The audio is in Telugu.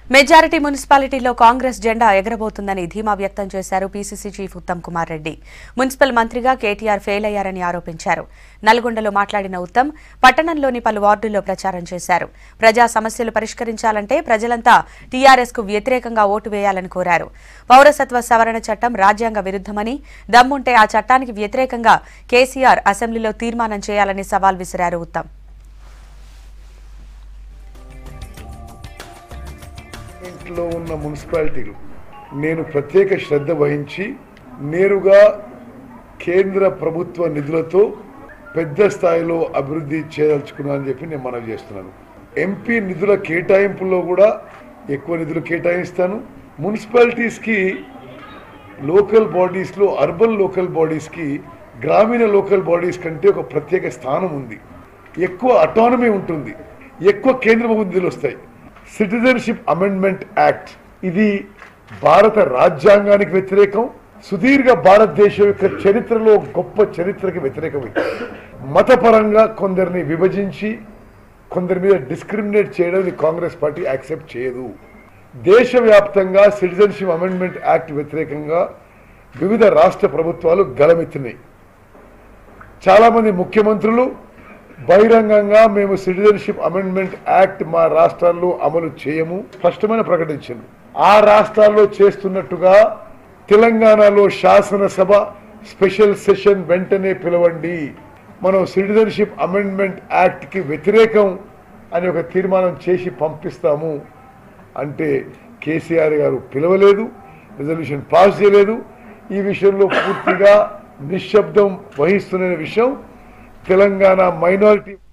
మెజారిటీ మున్సిపాలిటీలో కాంగ్రెస్ జెండా ఎగరబోతుందని ధీమా వ్యక్తం చేశారు PCC chief Uttam Kumar Reddy municipal మంత్రిగా కేటీఆర్ ఫెయిల్ అయ్యారని ఆరోపించారు నల్గొండలో మాట్లాడిన ఉత్తమ్ పట్టణంలోని పలు వార్డుల్లో ప్రచారం చేశారు ప్రజా సమస్యలు పరిష్కరించాలంటే ప్రజలంతా టీఆర్ఎస్ కు వ్యతిరేకంగా ఓటు వేయాలని కోరారు పౌరసత్వ సవరణ చట్టం రాజ్యాంగ విరుద్ధమని దమ్ముంటే ఆ చట్టానికి వ్యతిరేకంగా కేసీఆర్ అసెంబ్లీలో తీర్మానం చేయాలని సవాల్ విసిరారు ఉత్తమ్ ఇంట్లో ఉన్న మున్సిపాలిటీలు నేను ప్రత్యేక శ్రద్ధ వహించి నేరుగా కేంద్ర ప్రభుత్వ నిధులతో పెద్ద స్థాయిలో అభివృద్ధి చేయదలుచుకున్నానని చెప్పి నేను మనవి చేస్తున్నాను ఎంపీ నిధుల కేటాయింపుల్లో కూడా ఎక్కువ నిధులు కేటాయిస్తాను మున్సిపాలిటీస్కి లోకల్ బాడీస్లో అర్బన్ లోకల్ బాడీస్కి గ్రామీణ లోకల్ బాడీస్ కంటే ఒక ప్రత్యేక స్థానం ఉంది ఎక్కువ అటానమీ ఉంటుంది ఎక్కువ కేంద్ర ప్రభుత్వ నిధులు వస్తాయి సిటిజన్షిప్ అమెండ్మెంట్ యాక్ట్ ఇది భారత రాజ్యాంగానికి వ్యతిరేకం సుదీర్ఘ భారతదేశం యొక్క చరిత్రలో గొప్ప చరిత్రకి వ్యతిరేకమైంది మతపరంగా కొందరిని విభజించి కొందరి మీద డిస్క్రిమినేట్ చేయడం ఇది కాంగ్రెస్ పార్టీ యాక్సెప్ట్ చేయదు దేశవ్యాప్తంగా సిటిజన్షిప్ అమెండ్మెంట్ యాక్ట్ వ్యతిరేకంగా వివిధ రాష్ట్ర ప్రభుత్వాలు గలమెత్తినాయి చాలామంది ముఖ్యమంత్రులు బహిరంగంగా మేము సిటిజన్షిప్ అమెండ్మెంట్ యాక్ట్ మా రాష్ట్రాల్లో అమలు చేయము స్పష్టమైన ప్రకటించింది ఆ రాష్ట్రాల్లో చేస్తున్నట్టుగా తెలంగాణలో శాసనసభ స్పెషల్ సెషన్ వెంటనే పిలవండి మనం సిటిజన్షిప్ అమెండ్మెంట్ యాక్ట్కి వ్యతిరేకం అని ఒక తీర్మానం చేసి పంపిస్తాము అంటే కేసీఆర్ గారు పిలవలేదు రిజల్యూషన్ పాస్ చేయలేదు ఈ విషయంలో పూర్తిగా నిశ్శబ్దం వహిస్తున్న విషయం తెలంగాణ మైనారిటీ